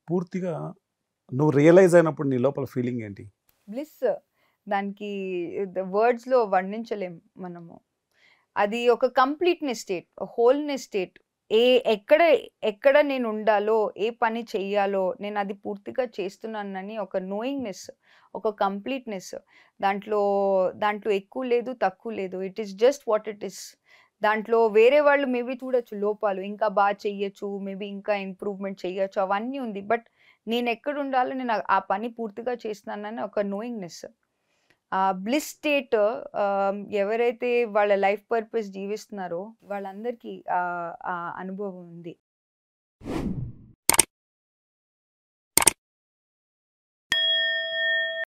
పూర్తిగా నువ్వు రియలైజ్ అయినప్పుడు నీ లోపల ఫీలింగ్ ఏంటి బ్లిస్ దానికి వర్డ్స్లో వర్ణించలేం మనము అది ఒక కంప్లీట్నెస్ స్టేట్ హోల్నెస్ స్టేట్ ఏ ఎక్కడ ఎక్కడ నేను ఉండాలో ఏ పని చెయ్యాలో నేను అది పూర్తిగా చేస్తున్నానని ఒక నోయింగ్నెస్ ఒక కంప్లీట్నెస్ దాంట్లో దాంట్లో ఎక్కువ లేదు తక్కువ లేదు it is just what it is దాంట్లో వేరే వాళ్ళు మేబీ చూడొచ్చు లోపాలు ఇంకా బాగా చెయ్యొచ్చు మేబీ ఇంకా ఇంప్రూవ్మెంట్ చెయ్యొచ్చు అవన్నీ ఉంది బట్ నేను ఎక్కడ ఉండాలో నేను ఆ- ఆ పని పూర్తిగా చేస్తున్నానని ఒక నోయింగ్నెస్ ఆ బ్లిస్ స్టేట్ ఎవరైతే వాళ్ళ లైఫ్ పర్పస్ జీవిస్తున్నారో వాళ్ళందరికీ ఆ ఆ అనుభవం ఉంది